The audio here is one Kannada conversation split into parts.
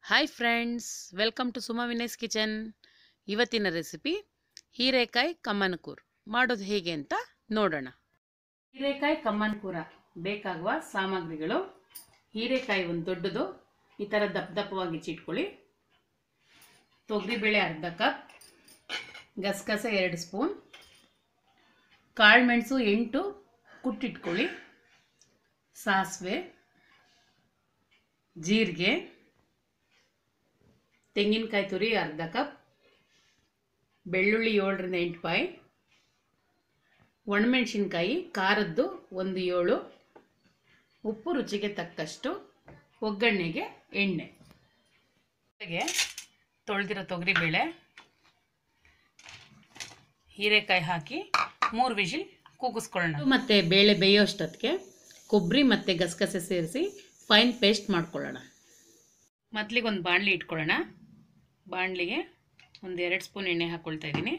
hi friends welcome to Suma Vinay's kitchen ಇವತ್ತಿನ ರೆಸಿಪಿ ಹೀರೆಕಾಯಿ ಕಮ್ಮನಕೂರ್ ಮಾಡೋದು ಹೇಗೆ ಅಂತ ನೋಡೋಣ ಹೀರೆಕಾಯಿ ಕಮ್ಮನಕೂರ ಬೇಕಾಗುವ ಸಾಮಗ್ರಿಗಳು ಹೀರೆಕಾಯಿ ಒಂದು ದೊಡ್ಡದು ಈ ಥರ ದಪ್ಪ ದಪ್ಪವಾಗಿ ಚಿಟ್ಕೊಳ್ಳಿ ತೊಗರಿಬೇಳೆ ಅರ್ಧ ಕಪ್ ಗಸಗಸೆ ಎರಡು ಸ್ಪೂನ್ ಕಾಳುಮೆಣಸು ಎಂಟು ಕುಟ್ಟಿಟ್ಕೊಳ್ಳಿ ಸಾಸಿವೆ ಜೀರಿಗೆ ತೆಂಗಿನಕಾಯಿ ತುರಿ ಅರ್ಧ ಕಪ್ ಬೆಳ್ಳುಳ್ಳಿ ಏಳರಿಂದ ಎಂಟು ಪಾಯಿ ಒಣಮೆಣಸಿನ್ಕಾಯಿ ಖಾರದ್ದು ಒಂದು ಏಳು ಉಪ್ಪು ರುಚಿಗೆ ತಕ್ಕಷ್ಟು ಒಗ್ಗರಣೆಗೆ ಎಣ್ಣೆ ಜೊತೆಗೆ ತೊಳೆದಿರೋ ತೊಗರಿಬೇಳೆ ಹೀರೆಕಾಯಿ ಹಾಕಿ ಮೂರು ವಿಜಿಲ್ ಕೂಗಿಸ್ಕೊಳ್ಳೋಣ ಮತ್ತು ಬೇಳೆ ಬೇಯೋಷ್ಟೊತ್ತಿಗೆ ಕೊಬ್ಬರಿ ಮತ್ತು ಗಸಗಸೆ ಸೇರಿಸಿ ಫೈನ್ ಪೇಸ್ಟ್ ಮಾಡ್ಕೊಳ್ಳೋಣ ಮೊದಲಿಗೆ ಒಂದು ಬಾಣಲಿ ಇಟ್ಕೊಳ್ಳೋಣ ಬಾಣಲಿಗೆ ಒಂದು ಎರಡು ಸ್ಪೂನ್ ಎಣ್ಣೆ ಹಾಕ್ಕೊಳ್ತಾ ಇದ್ದೀನಿ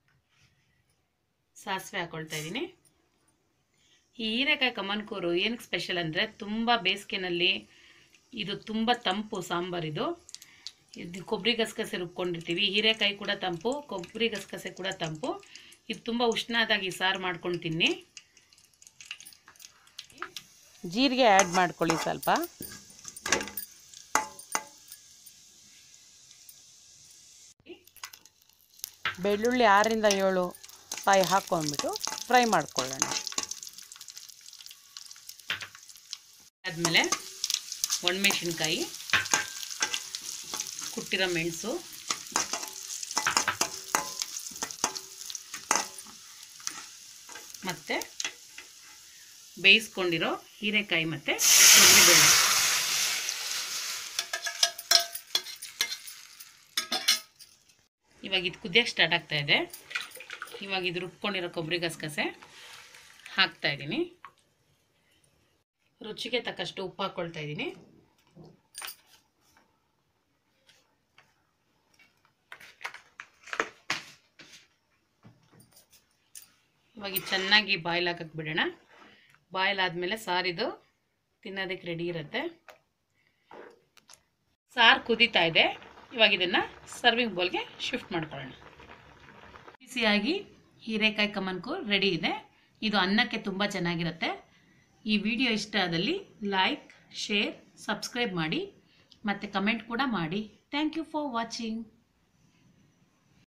ಸಾಸಿವೆ ಹಾಕ್ಕೊಳ್ತಾ ಇದ್ದೀನಿ ಈ ಹೀರೆಕಾಯಿ ಕಮನ್ಕೂರು ಏನಕ್ಕೆ ಸ್ಪೆಷಲ್ ಅಂದರೆ ತುಂಬ ಬೇಸಿಗೆನಲ್ಲಿ ಇದು ತುಂಬ ತಂಪು ಸಾಂಬಾರಿದು ಇದು ಕೊಬ್ಬರಿ ಗಸಗಸೆ ರುಬ್ಕೊಂಡಿರ್ತೀವಿ ಹೀರೆಕಾಯಿ ಕೂಡ ತಂಪು ಕೊಬ್ಬರಿ ಗಸಗಸೆ ಕೂಡ ತಂಪು ಇದು ತುಂಬ ಉಷ್ಣದಾಗಿ ಸಾರು ಮಾಡ್ಕೊಂಡು ತಿನ್ನಿ ಜೀರಿಗೆ ಆ್ಯಡ್ ಮಾಡ್ಕೊಳ್ಳಿ ಸ್ವಲ್ಪ ಬೆಳ್ಳುಳ್ಳಿ ಆರರಿಂದ ಏಳು ಕಾಯಿ ಹಾಕ್ಕೊಂಡ್ಬಿಟ್ಟು ಫ್ರೈ ಮಾಡ್ಕೊಳ್ಳೋಣ ಆದಮೇಲೆ ಒಣಮೆಣಸಿನ್ಕಾಯಿ ಕುಟ್ಟಿರೋ ಮೆಣಸು ಮತ್ತು ಬೇಯಿಸ್ಕೊಂಡಿರೋ ಹೀರೆಕಾಯಿ ಮತ್ತು ತೊಗರಿಬೇಳೆ ಇವಾಗ ಇದು ಕುದಿಯೋಕ್ಕೆ ಸ್ಟಾರ್ಟ್ ಆಗ್ತಾ ಇದೆ ಇವಾಗ ಇದು ರುಬ್ಕೊಂಡಿರೋ ಕೊಬ್ಬರಿ ಗಸಗಸೆ ಹಾಕ್ತಾ ಇದ್ದೀನಿ ರುಚಿಗೆ ತಕ್ಕಷ್ಟು ಉಪ್ಪು ಹಾಕ್ಕೊಳ್ತಾ ಇದ್ದೀನಿ ಇವಾಗ ಇದು ಚೆನ್ನಾಗಿ ಬಾಯ್ಲ್ ಹಾಕಕ್ಕೆ ಬಿಡೋಣ ಬಾಯ್ಲ್ ಆದಮೇಲೆ ಸಾರಿದು ತಿನ್ನೋದಕ್ಕೆ ರೆಡಿ ಇರುತ್ತೆ ಸಾರು ಕುದೀತಾ ಇದೆ ಇವಾಗ ಇದನ್ನು ಸರ್ವಿಂಗ್ ಬೌಲ್ಗೆ ಶಿಫ್ಟ್ ಮಾಡ್ಕೊಳ್ಳೋಣ ಬಿಸಿಯಾಗಿ ಹೀರೆಕಾಯಿ ಕಮನ್ಕು ರೆಡಿ ಇದೆ ಇದು ಅನ್ನಕ್ಕೆ ತುಂಬ ಚೆನ್ನಾಗಿರುತ್ತೆ ಈ ವಿಡಿಯೋ ಇಷ್ಟ ಆದಲ್ಲಿ ಲೈಕ್ ಶೇರ್ ಸಬ್ಸ್ಕ್ರೈಬ್ ಮಾಡಿ ಮತ್ತು ಕಮೆಂಟ್ ಕೂಡ ಮಾಡಿ ಥ್ಯಾಂಕ್ ಯು ಫಾರ್ ವಾಚಿಂಗ್